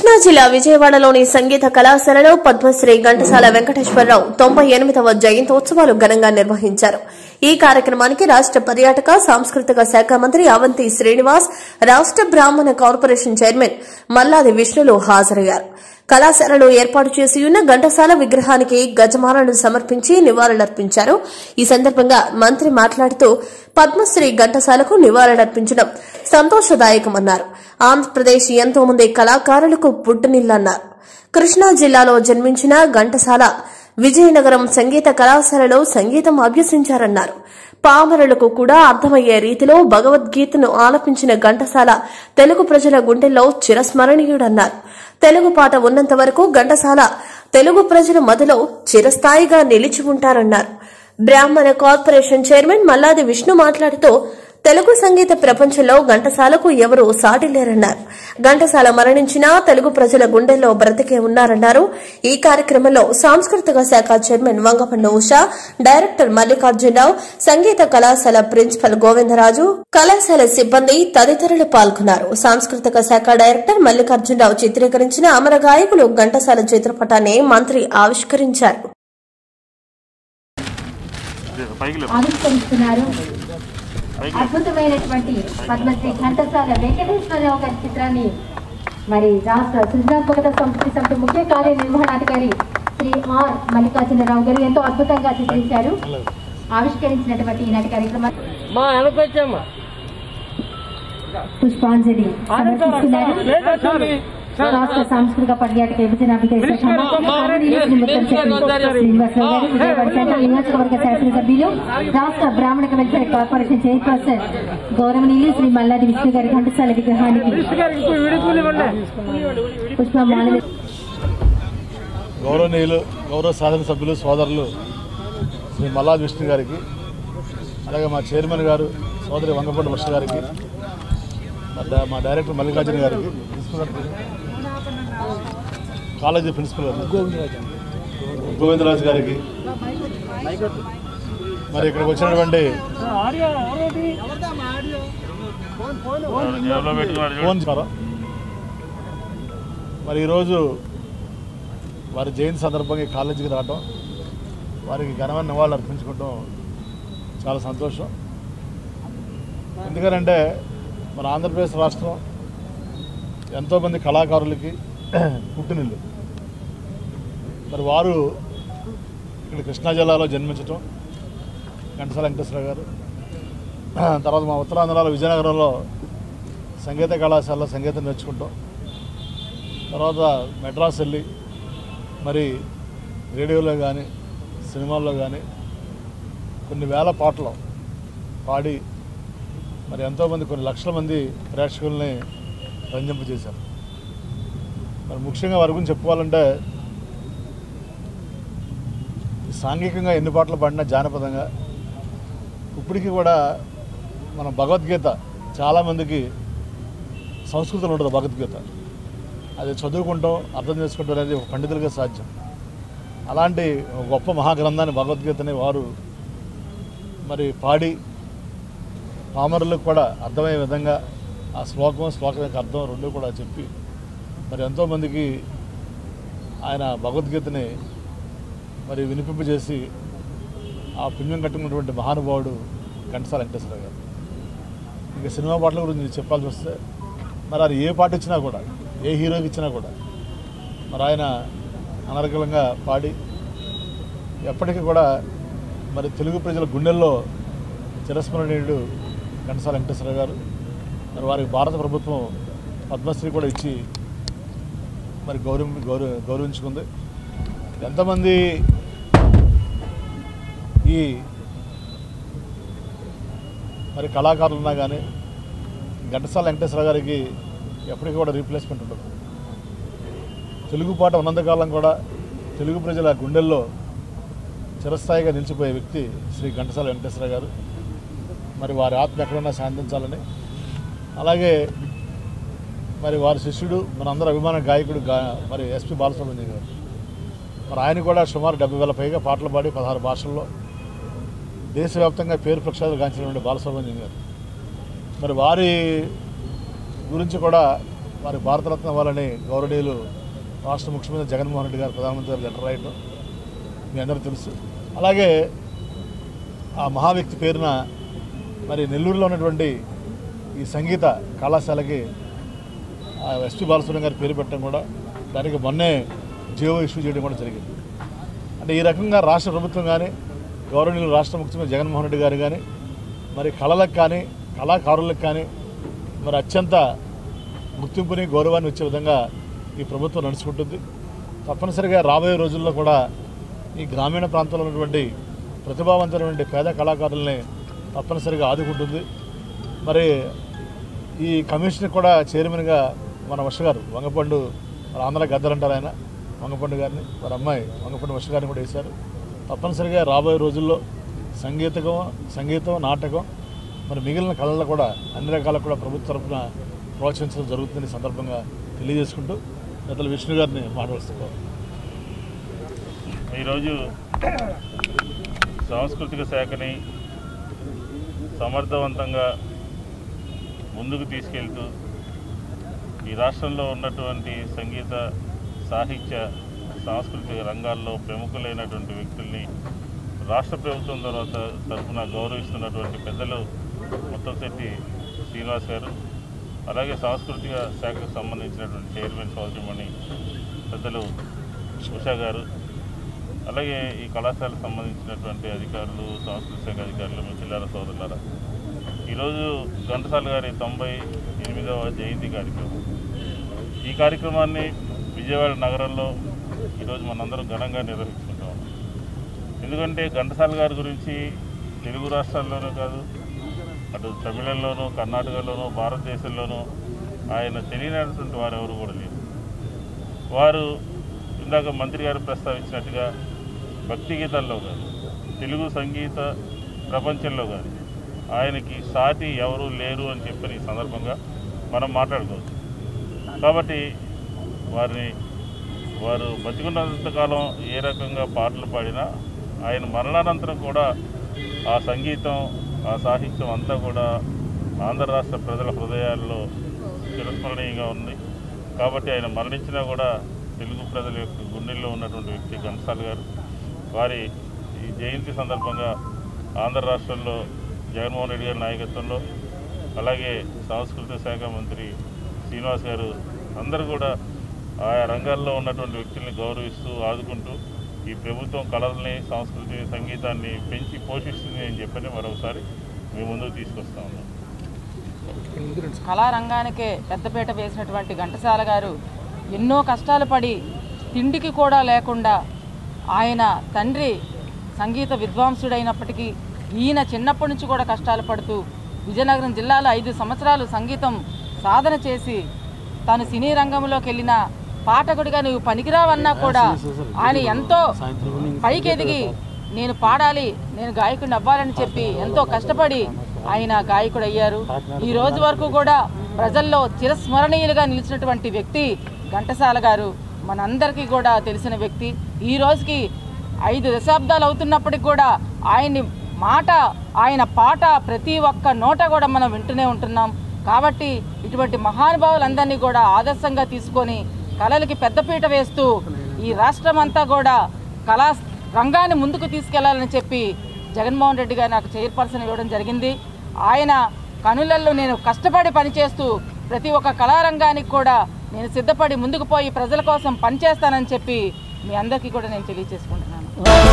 కృష్ణా జిల్లా విజయవాడలోని సంగీత కళాశాలలో పద్మశ్రీ ఘంటసాల వెంకటేశ్వరరావు తొంభై ఎనిమిదవ జయంతోత్సవాలు ఘనంగా నిర్వహించారు ఈ కార్యక్రమానికి రాష్ట పర్యాటక సాంస్కృతిక శాఖ మంత్రి అవంతి శ్రీనివాస్ రాష్ట బ్రాహ్మణ కార్పొరేషన్ చైర్మన్ మల్లాది విష్ణులు హాజరయ్యారు కళాశాలలో ఏర్పాటు చేసి ఉన్న ఘంటసాల విగ్రహానికి గజమాలను సమర్పించి నివాళులర్పించారు ఈ సందర్భంగా మంత్రి మాట్లాడుతూ పద్మశ్రీ ఘంటసాలకు నివాళులర్పించడం సంతోషదాయకమన్నారు ఆంధ్రప్రదేశ్ ఎంతో మంది కళాకారులకు పుట్టునిల్లన్నారు కృష్ణా జిల్లాలో జన్మించిన ఘంటసాల విజయనగరం సంగీత కళాశాలలో సంగీతం అభ్యసించారన్నారు పామరులకు కూడా అర్థమయ్యే రీతిలో భగవద్గీతను ఆలపించిన ఘంటసాల తెలుగు ప్రజల గుండెల్లో చిరస్మరణీయుడన్నారు తెలుగు పాట ఉన్నంత వరకు ఘంటసాల తెలుగు ప్రజల మదిలో చిరస్థాయిగా నిలిచి ఉంటారన్నారు బ్రాహ్మణ కార్పొరేషన్ చైర్మన్ మల్లాది విష్ణు మాట్లాడుతూ తెలుగు సంగీత ప్రపంచంలో ఘంటసాలకు ఎవరూ సాటి లేరన్నారు ఘంటసాల మరణించినా తెలుగు ప్రజల గుండెల్లో బ్రతికే ఉన్నారన్నారు ఈ కార్యక్రమంలో సాంస్కృతిక శాఖ చైర్మన్ వంగపండు ఉషా డైరెక్టర్ మల్లికార్జునరావు సంగీత కళాశాల ప్రిన్సిపల్ గోవిందరాజు కళాశాల సిబ్బంది తదితరులు పాల్గొన్నారు సాంస్కృతిక శాఖ డైరెక్టర్ మల్లికార్జునరావు చిత్రీకరించిన అమర గాయకులు ఘంటసాల చిత్రపటాన్ని మంత్రి ఆవిష్కరించారు పైకి లేపు. ఆవిష్కరిస్తున్నారు పైకి లేపు. అద్భుతమైనటువంటి పద్మశ్రీ ఘంటసాల వెంకటేశ్వరరావు గారి చిత్రాన్ని మరి రాష్ట్ర సృజనాత్మకత సంస్కృతి సమితి ముఖ్య కార్యనిర్వహణాధికారి శ్రీ ఆర్ మల్లికార్జునరావు గారు ఎంతో అద్భుతంగా చిత్రించారు ఆవిష్కరించినటువంటి ఈనాటి కార్యక్రమాన్ని మా వెనకొచ్చమ్మా పుష్పాంజలి సమర్పిస్తున్నారు రాష్ట్ర సాంస్కృతిక పర్యాటక విభజన అభివృద్ధి శాఖ మంత్రి గౌరవనీయులు శ్రీ ముత్తం శెట్టి శ్రీనివాసరావు గారు విజయవాడ సెంట్రల్ నియోజకవర్గ శాసనసభ్యులు రాష్ట్ర బ్రాహ్మణ వెల్ఫేర్ కార్పొరేషన్ చైర్పర్సన్ గౌరవనీయులు శ్రీ మల్లాది విష్ణు గారి ఘంటసాల విగ్రహానికి పుష్పమాల గౌరవనీయులు గౌరవ శాసనసభ్యులు సోదరులు శ్రీ మల్లాది విష్ణు గారికి అలాగే మా చైర్మన్ గారు సోదరి వంగపండు వర్ష గారికి మా డా- మా డైరెక్టర్ మల్లికార్జున గారికి ప్రిన్సిపల్ గారికి, కాలేజీ ప్రిన్సిపల్ గారు గోవిందరాజు గారికి మరి ఇక్కడికి వచ్చినటువంటి జేబులో పెట్టుకున్నాడు చూడు. ఫోన్ ద్వారా మరి ఈరోజు వారి జయంతి సందర్భంగా ఈ కాలేజీకి రావటం వారికి ఘనమైన నివాళులు అర్పించుకోవటం చాలా సంతోషం ఎందుకనంటే మన ఆంధ్రప్రదేశ్ రాష్ట్రం ఎంతోమంది కళాకారులకి పుట్టినిల్లు మరి వారు ఇక్కడ కృష్ణా జిల్లాలో జన్మించటం ఘంటసాల వెంకటేశ్వర గారు తర్వాత మా ఉత్తరాంధ్రలో విజయనగరంలో సంగీత కళాశాలలో సంగీతం నేర్చుకుంటాం తర్వాత మెడ్రాస్ వెళ్ళి మరి రేడియోలో కానీ సినిమాల్లో కానీ కొన్ని వేల పాటలు పాడి మరి ఎంతోమంది కొన్ని లక్షల మంది ప్రేక్షకుల్ని రంజింపజేశారు మరి ముఖ్యంగా వారి గురించి చెప్పుకోవాలంటే ఈ సాంఘికంగా ఎన్ని పాటలు పాడినా జానపదంగా ఇప్పటికీ కూడా మన భగవద్గీత చాలామందికి సంస్కృతంలో ఉంటుంది భగవద్గీత అది చదువుకుంటాం అర్థం చేసుకుంటాం అనేది ఒక పండితులుగా సాధ్యం అలాంటి ఒక గొప్ప మహాగ్రంథాన్ని భగవద్గీతని వారు మరి పాడి పామరులకు కూడా అర్థమయ్యే విధంగా ఆ శ్లోకం శ్లోకం యొక్క అర్థం రెండు కూడా చెప్పి మరి ఎంతోమందికి ఆయన భగవద్గీతని మరి వినిపింపజేసి ఆ పుణ్యం కట్టుకున్నటువంటి మహానుభావుడు ఘంటసాల వెంకటేశ్వర గారు ఇంకా సినిమా పాటల గురించి చెప్పాల్సి వస్తే మరి అది ఏ పాట ఇచ్చినా కూడా ఏ హీరోకి ఇచ్చినా కూడా మరి ఆయన అనర్గళంగా పాడి ఎప్పటికీ కూడా మరి తెలుగు ప్రజల గుండెల్లో చిరస్మరణీయుడు ఘంటసాల వెంకటేశ్వర గారు మరి వారికి భారత ప్రభుత్వం పద్మశ్రీ కూడా ఇచ్చి మరి గౌరవం గౌరవ గౌరవించుకుంది ఎంతమంది ఈ మరి కళాకారులు ఉన్నా కానీ ఘంటసాల వెంకటేశ్వర గారికి ఎప్పటికీ కూడా రీప్లేస్మెంట్ ఉండదు తెలుగు పాట ఉన్నంతకాలం కూడా తెలుగు ప్రజల గుండెల్లో చిరస్థాయిగా నిలిచిపోయే వ్యక్తి శ్రీ ఘంటసాల వెంకటేశ్వర గారు మరి వారి ఆత్మ ఎక్కడన్నా శాంతించాలని అలాగే మరి వారి శిష్యుడు మనందరూ అభిమాన గాయకుడు గా మరి ఎస్పి బాలసుబ్రహ్మణ్యం గారు మరి ఆయన కూడా సుమారు డెబ్బై వేల పైగా పాటలు పాడి పదహారు భాషల్లో దేశవ్యాప్తంగా పేరు ప్రఖ్యాతులు గాంచినటువంటి బాలసుబ్రహ్మణ్యం గారు మరి వారి గురించి కూడా వారి భారతరత్న ఇవ్వాలని గౌరవనీయులు రాష్ట్ర ముఖ్యమంత్రి జగన్మోహన్ రెడ్డి గారు ప్రధానమంత్రి గారు లెటర్ రాయటం మీ అందరికీ తెలుసు అలాగే ఆ మహావ్యక్తి పేరున మరి నెల్లూరులో ఉన్నటువంటి ఈ సంగీత కళాశాలకి ఆ ఎస్పి బాలసుబ్రహ్మణ్యం గారి పేరు పెట్టడం కూడా దానికి మొన్నే జియో ఇష్యూ చేయడం కూడా జరిగింది అంటే ఈ రకంగా రాష్ట్ర ప్రభుత్వం కానీ గౌరవనీయులు రాష్ట్ర ముఖ్యమంత్రి జగన్మోహన్ రెడ్డి గారు కానీ మరి కళలకు కానీ కళాకారులకు కానీ మరి అత్యంత గుర్తింపుని గౌరవాన్ని వచ్చే విధంగా ఈ ప్రభుత్వం నడుచుకుంటుంది తప్పనిసరిగా రాబోయే రోజుల్లో కూడా ఈ గ్రామీణ ప్రాంతంలో ఉన్నటువంటి ప్రతిభావంతమైనటువంటి పేద కళాకారుల్ని తప్పనిసరిగా ఆదుకుంటుంది మరి ఈ కమిషన్ కూడా చైర్మన్గా మన వర్ష గారు వంగపండు మన ఆంధ్ర గద్దరు అంటారు ఆయన వంగపండు గారిని వారి అమ్మాయి వంగపండు వర్ష గారిని కూడా వేశారు తప్పనిసరిగా రాబోయే రోజుల్లో సంగీతం సంగీతం నాటకం మరి మిగిలిన కళలు కూడా అన్ని రకాలకు కూడా ప్రభుత్వ తరఫున ప్రోత్సహించడం జరుగుతుందని ఈ సందర్భంగా తెలియజేసుకుంటూ పెద్దల విష్ణు గారిని మాట్లాడుతున్నారు ఈరోజు సాంస్కృతిక శాఖని సమర్థవంతంగా ముందుకు తీసుకెళ్తూ ఈ రాష్ట్రంలో ఉన్నటువంటి సంగీత సాహిత్య సాంస్కృతిక రంగాల్లో ప్రముఖులైనటువంటి వ్యక్తుల్ని రాష్ట్ర ప్రభుత్వం తర్వాత తరఫున గౌరవిస్తున్నటువంటి పెద్దలు ముత్తంశెట్టి శ్రీనివాస్ గారు అలాగే సాంస్కృతిక శాఖకు సంబంధించినటువంటి చైర్మన్ సోదరిమణి పెద్దలు ఉషా గారు అలాగే ఈ కళాశాలకు సంబంధించినటువంటి అధికారులు సాంస్కృతిక శాఖ అధికారులు మిత్రులారా సోదరులారా ఈరోజు ఘంటసాల గారి తొంభై ఎనిమిదవ జయంతి కార్యక్రమం ఈ కార్యక్రమాన్ని విజయవాడ నగరంలో ఈరోజు మనందరం ఘనంగా నిర్వహించుకుంటాం ఎందుకంటే ఘంటసాల గారి గురించి తెలుగు రాష్ట్రాల్లోనే కాదు అటు తమిళంలోనూ కర్ణాటకలోనూ భారతదేశంలోనూ ఆయన తెలియనటువంటి వారు ఎవరు కూడా లేరు వారు ఇందాక మంత్రి గారు ప్రస్తావించినట్టుగా భక్తి గీతాల్లో కానీ తెలుగు సంగీత ప్రపంచంలో కానీ ఆయనకి సాటి ఎవరు లేరు అని చెప్పని ఈ సందర్భంగా మనం మాట్లాడుకోవచ్చు కాబట్టి వారిని వారు బతికున్నంతకాలం ఏ రకంగా పాటలు పాడినా ఆయన మరణానంతరం కూడా ఆ సంగీతం ఆ సాహిత్యం అంతా కూడా ఆంధ్ర రాష్ట్ర ప్రజల హృదయాల్లో చిరస్మరణీయంగా ఉంది కాబట్టి ఆయన మరణించినా కూడా తెలుగు ప్రజల యొక్క గుండెల్లో ఉన్నటువంటి వ్యక్తి ఘంటసాల గారు వారి ఈ జయంతి సందర్భంగా ఆంధ్ర రాష్ట్రంలో జగన్మోహన్ రెడ్డి గారి నాయకత్వంలో అలాగే సాంస్కృతిక శాఖ మంత్రి శ్రీనివాస్ గారు అందరూ కూడా ఆయా రంగాల్లో ఉన్నటువంటి వ్యక్తుల్ని గౌరవిస్తూ ఆదుకుంటూ ఈ ప్రభుత్వం కళల్ని సంస్కృతి సంగీతాన్ని పెంచి పోషిస్తుంది అని చెప్పని మరొకసారి మీ ముందుకు తీసుకొస్తా ఉన్నాం కళారంగానికే పెద్దపీట వేసినటువంటి ఘంటసాల గారు ఎన్నో కష్టాలు పడి తిండికి కూడా లేకుండా ఆయన తండ్రి సంగీత విద్వాంసుడైనప్పటికీ ఈయన చిన్నప్పటి నుంచి కూడా కష్టాలు పడుతూ విజయనగరం జిల్లాలో ఐదు సంవత్సరాలు సంగీతం సాధన చేసి తాను సినీ రంగంలోకి వెళ్ళిన పాఠకుడిగా నువ్వు పనికిరావన్నా కూడా ఆయన ఎంతో పైకి ఎదిగి నేను పాడాలి నేను గాయకుడిని అవ్వాలని చెప్పి ఎంతో కష్టపడి ఆయన గాయకుడు అయ్యారు ఈ రోజు వరకు కూడా ప్రజల్లో చిరస్మరణీయులుగా నిలిచినటువంటి వ్యక్తి ఘంటసాల గారు మనందరికీ కూడా తెలిసిన వ్యక్తి ఈ రోజుకి ఐదు దశాబ్దాలు అవుతున్నప్పటికి కూడా ఆయన్ని మాట ఆయన పాట ప్రతి ఒక్క నోట కూడా మనం వింటూనే ఉంటున్నాం కాబట్టి ఇటువంటి మహానుభావులందరినీ కూడా ఆదర్శంగా తీసుకొని కళలకి పెద్దపీట వేస్తూ ఈ రాష్ట్రం అంతా కూడా కళా రంగాన్ని ముందుకు తీసుకెళ్లాలని చెప్పి జగన్మోహన్ రెడ్డి గారు నాకు చైర్పర్సన్ ఇవ్వడం జరిగింది ఆయన కనులల్లో నేను కష్టపడి పనిచేస్తూ ప్రతి ఒక్క కళారంగానికి కూడా నేను సిద్ధపడి ముందుకు పోయి ప్రజల కోసం పనిచేస్తానని చెప్పి మీ అందరికీ కూడా నేను తెలియజేసుకుంటున్నాను